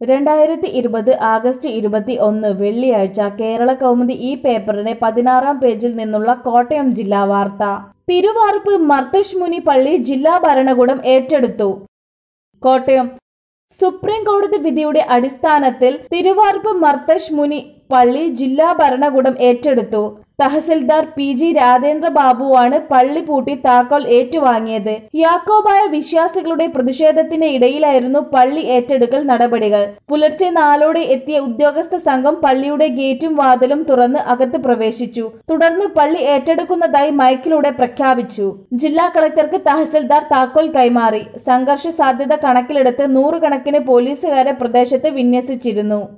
രണ്ടായിരത്തി ഇരുപത് ആഗസ്റ്റ് ഇരുപത്തി ഒന്ന് വെള്ളിയാഴ്ച കേരള കൗമുദി ഈ പേപ്പറിന്റെ പതിനാറാം പേജിൽ നിന്നുള്ള കോട്ടയം ജില്ലാ വാർത്ത തിരുവാർപ്പ് മർത്തഷ് മുനി പള്ളി ജില്ലാ ഭരണകൂടം ഏറ്റെടുത്തു കോട്ടയം സുപ്രീം കോടതി വിധിയുടെ അടിസ്ഥാനത്തിൽ തിരുവാർപ്പ് മർത്തഷ് മുനി പള്ളി ജില്ലാ ഭരണകൂടം ഏറ്റെടുത്തു തഹസിൽദാർ പി ജി രാജേന്ദ്ര ബാബുവാണ് പള്ളി പൂട്ടി താക്കോൽ ഏറ്റുവാങ്ങിയത് യാക്കോബായ വിശ്വാസികളുടെ പ്രതിഷേധത്തിന് ഇടയിലായിരുന്നു പള്ളി ഏറ്റെടുക്കൽ നടപടികൾ പുലർച്ചെ നാലോടെ എത്തിയ ഉദ്യോഗസ്ഥ സംഘം പള്ളിയുടെ ഗേറ്റും വാതിലും തുറന്ന് അകത്ത് പ്രവേശിച്ചു തുടർന്ന് പള്ളി ഏറ്റെടുക്കുന്നതായി മൈക്കിലൂടെ പ്രഖ്യാപിച്ചു ജില്ലാ കളക്ടർക്ക് തഹസിൽദാർ താക്കോൽ കൈമാറി സംഘർഷ സാധ്യത കണക്കിലെടുത്ത് നൂറുകണക്കിന് പോലീസുകാരെ പ്രദേശത്ത് വിന്യസിച്ചിരുന്നു